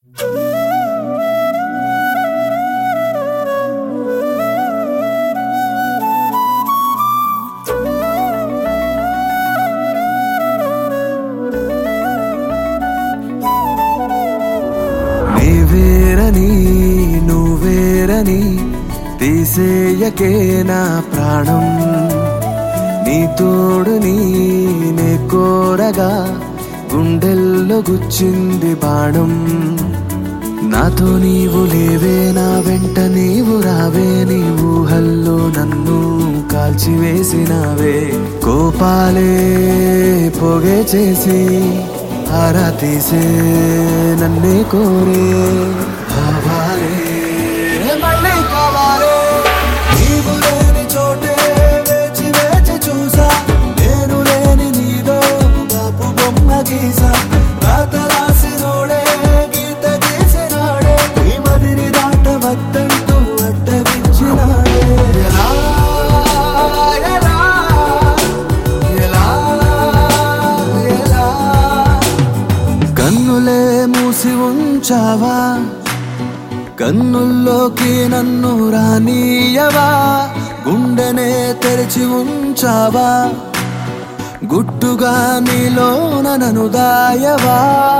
నీవేరని నువ్వేరని తీసేయకే నా ప్రాణం నీ తోడుని నే కోరగా గుండెల్లో గుచ్చింది బాణం నాతో నీవు లేవే నా వెంట నీవు రావే నీ ఊహల్లో నన్ను కాల్చివేసినావే కోపాలే పొగే చేసి ఆరా తీసే నన్నే కోరే భావాలే మళ్ళీ కావాలే నీవు లేని చోటే వేచి వేచి చూసా నేను లేని నీలో బాపు బొమ్మ గీసా రాత రాసినోడే గీత గీసినాడే ఈ మదిని దాట వద్దంటూ అడ్డగించినాడే ఎలా ఎలా ఎలా ఎలా కన్నులే మూసి ఉంచావా కన్నుల్లోకి నన్ను రానీయవా గుండెనే తెరిచి ఉంచావా గుట్టుగా నీలోన నన్ను దాయవా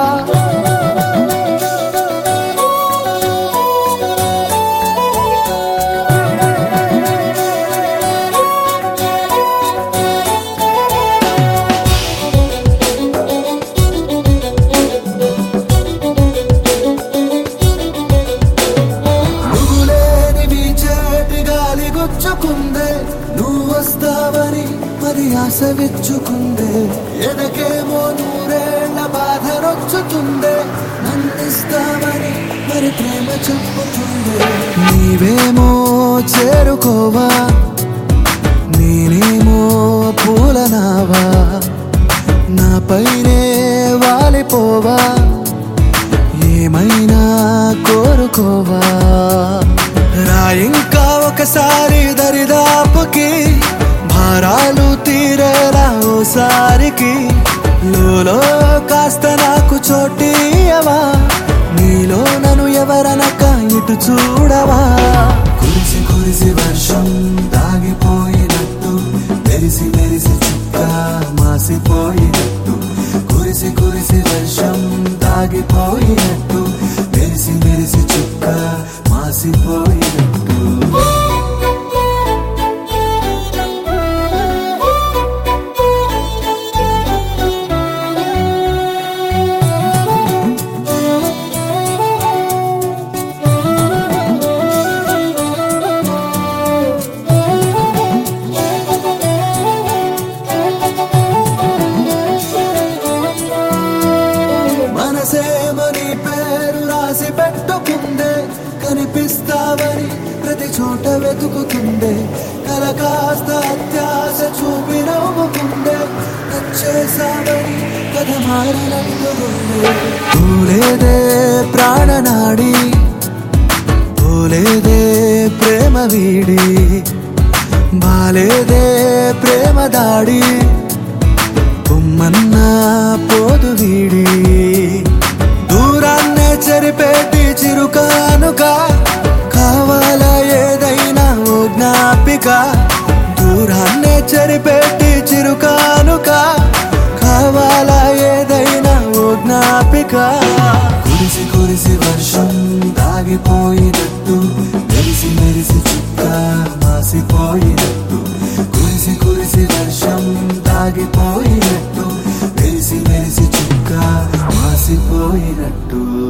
నువ్వు లేని వీచేటి గాలి గుచ్చుకుందే నువ్వు వస్తావని మరి ఆశ విచ్చుకుందే ఎదకేమో నూరేళ్ల బాధ రొచ్చుతుందే నన్నిస్తావని మరి ప్రేమ చెప్పుతుందే నీవేమో చేరుకోవా నేనేమో పూలనావా నాపైనే వాలిపోవా ఏమైనా కోరుకోవా రా ఇంకా ఒకసారి దరిదాపుకి భారాలు తీరేలా ఓసారికి లోలో కాస్త నాకు చోటీయవా నీలో నన్ను ఎవరనక ఇటు చూడవా కురిసి కురిసి వర్షం దాగిపోయినట్టు మెరిసి మెరిసి చుక్క మాసిపోయినట్టు కురిసి కురిసి వర్షం దాగిపోయినట్టు మెరిసి మెరిసి చుక్క మాసిపోయినట్టు మనసేమని పేరు రాసి పెట్టుకుందే కనిపిస్తావని ప్రతి చోట వెతుకుతుందే కల కాస్త అత్యాశ చూపి నవ్వుకుందే నచ్చేసావని కథ మారినట్టుకుందే పూలేదే ప్రాణనాడి పూలేదే ప్రేమ వీడి బాలేదే ప్రేమ దాడి పొమ్మన్నా పోదు వీడి దూరాన్నే చెరిపేటి చిరుకానుక కావాలా ఏదైనా ఓ జ్ఞాపిక దూరాన్నే చెరిపేటి చిరుకానుక కావాలా ఏదైనా ఓ జ్ఞాపిక కురిసి కురిసి వర్షం దాగిపోయినట్టు మెరిసి మెరిసి చుక్క మాసిపోయినట్టు కురిసి కురిసి వర్షం దాగిపోయినట్టు మెరిసి మెరిసి చుక్క మాసిపోయినట్టు